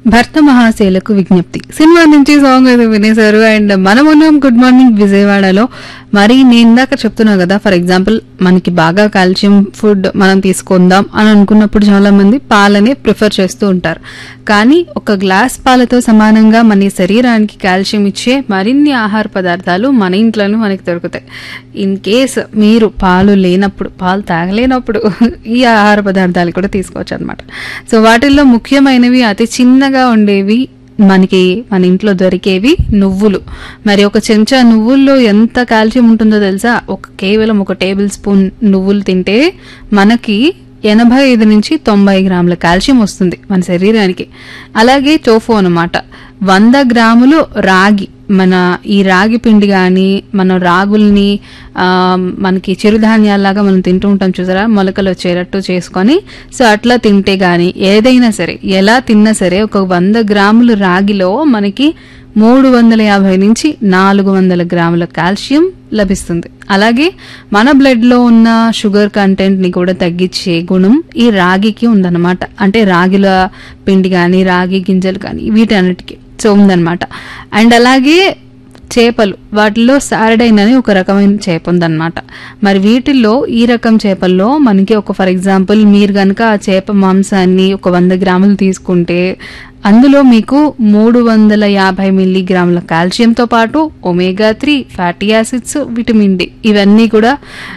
భర్త మహాశైలకు విజ్ఞప్తి సినిమా నుంచి సాంగ్ అయితే వినేశారు అండ్ మనం ఉన్నాం గుడ్ మార్నింగ్ విజయవాడలో మరి నేను ఇందాక చెప్తున్నా కదా ఫర్ ఎగ్జాంపుల్ మనకి బాగా కాల్షియం ఫుడ్ మనం తీసుకుందాం అని అనుకున్నప్పుడు చాలా మంది పాలనే ప్రిఫర్ చేస్తూ ఉంటారు కానీ ఒక గ్లాస్ పాలతో సమానంగా మన శరీరానికి కాల్షియం ఇచ్చే మరిన్ని ఆహార పదార్థాలు మన ఇంట్లోనే మనకి దొరుకుతాయి ఇన్ కేస్ మీరు పాలు లేనప్పుడు పాలు తాగలేనప్పుడు ఈ ఆహార పదార్థాలు కూడా తీసుకోవచ్చు అనమాట సో వాటిల్లో ముఖ్యమైనవి అతి చిన్నగా ఉండేవి మనకి మన ఇంట్లో దొరికేవి నువ్వులు మరి ఒక చెంచా నువ్వుల్లో ఎంత కాల్షియం ఉంటుందో తెలుసా ఒక కేవలం ఒక టేబుల్ స్పూన్ నువ్వులు తింటే మనకి ఎనభై ఐదు నుంచి తొంభై గ్రాముల కాల్షియం వస్తుంది మన శరీరానికి అలాగే టోఫు అనమాట వంద గ్రాములు రాగి మన ఈ రాగి పిండి కానీ మన రాగుల్ని ఆ, మనకి చిరుధాన్యాల్లాగా మనం తింటూ ఉంటాం చూసారా మొలకలు వచ్చేటట్టు చేసుకొని సో అట్లా తింటే గానీ ఏదైనా సరే ఎలా తిన్నా సరే ఒక వంద గ్రాములు రాగిలో మనకి మూడు వందల యాభై నుంచి నాలుగు వందల గ్రాముల కాల్షియం లభిస్తుంది అలాగే మన బ్లడ్ లో ఉన్న షుగర్ కంటెంట్ ని కూడా తగ్గించే గుణం ఈ రాగికి ఉందన్నమాట అంటే రాగిల పిండి కానీ రాగి గింజలు కానీ వీటన్నిటికీ సో ఉందన్నమాట అండ్ అలాగే చేపలు వాటిలో సారడైన్ అని ఒక రకమైన చేప ఉందన్నమాట మరి వీటిల్లో ఈ రకం చేపల్లో మనకి ఒక ఫర్ ఎగ్జాంపుల్ మీరు కనుక ఆ చేప మాంసాన్ని ఒక వంద గ్రాములు తీసుకుంటే అందులో మీకు మూడు వందల యాభై మిల్లీగ్రాముల కాల్షియంతో పాటు omega three fatty acids vitamin D ఇవన్నీ కూడా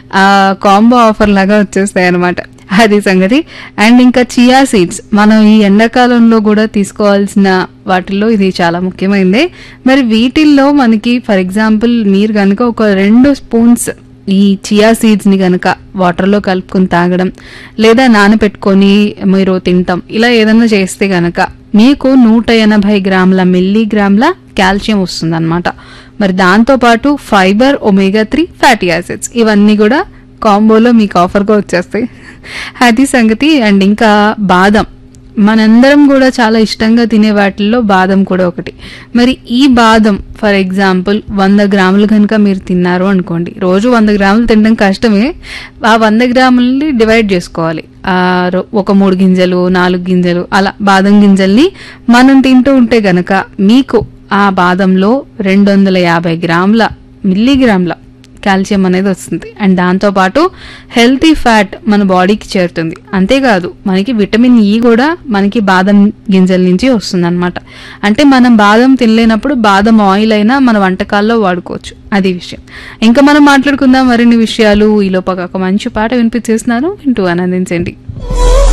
కాంబో ఆఫర్ లాగా వచ్చేస్తాయి అనమాట అది సంగతి అండ్ ఇంకా చియా సీడ్స్ మనం ఈ ఎండాకాలంలో కూడా తీసుకోవాల్సిన వాటిల్లో ఇది చాలా ముఖ్యమైనదే మరి వీటిల్లో మనకి ఫర్ ఎగ్జాంపుల్ మీరు కనుక ఒక రెండు స్పూన్స్ ఈ చియా సీడ్స్ ని గనక వాటర్ లో కలుపుకొని తాగడం లేదా నానబెట్టుకొని మీరు తింటాం ఇలా ఏదైనా చేస్తే గనక మీకు నూట ఎనభై గ్రాముల మిల్లీగ్రాముల కాల్షియం వస్తుంది మరి దాంతో పాటు fibre omega three fatty acids ఇవన్నీ కూడా కాంబోలో మీకు ఆఫర్గా వచ్చేస్తాయి అది సంగతి అండ్ ఇంకా బాదం మనందరం కూడా చాలా ఇష్టంగా తినే వాటిల్లో బాదం కూడా ఒకటి మరి ఈ బాదం ఫర్ ఎగ్జాంపుల్ వంద గ్రాములు కనుక మీరు తిన్నారు అనుకోండి రోజు వంద గ్రాములు తినడం కష్టమే ఆ వంద గ్రాములని డివైడ్ చేసుకోవాలి ఆ రో- ఒక మూడు గింజలు నాలుగు గింజలు అలా బాదం గింజల్ని మనం తింటూ ఉంటే గనక మీకు ఆ బాదంలో రెండు వందల యాభై గ్రాముల మిల్లీగ్రాముల కాల్షియం అనేది వస్తుంది అండ్ దాంతోపాటు హెల్తీ ఫ్యాట్ మన బాడీకి చేరుతుంది అంతేకాదు మనకి విటమిన్ ఈ కూడా మనకి బాదం గింజల నుంచి వస్తుంది అనమాట అంటే మనం బాదం తినలేనప్పుడు బాదం ఆయిల్ అయినా మన వంటకాల్లో వాడుకోవచ్చు అది విషయం ఇంకా మనం మాట్లాడుకుందాం మరిన్ని విషయాలు ఈలోపక ఒక మంచి పాట వినిపించేస్తున్నాను వింటూ ఆనందించండి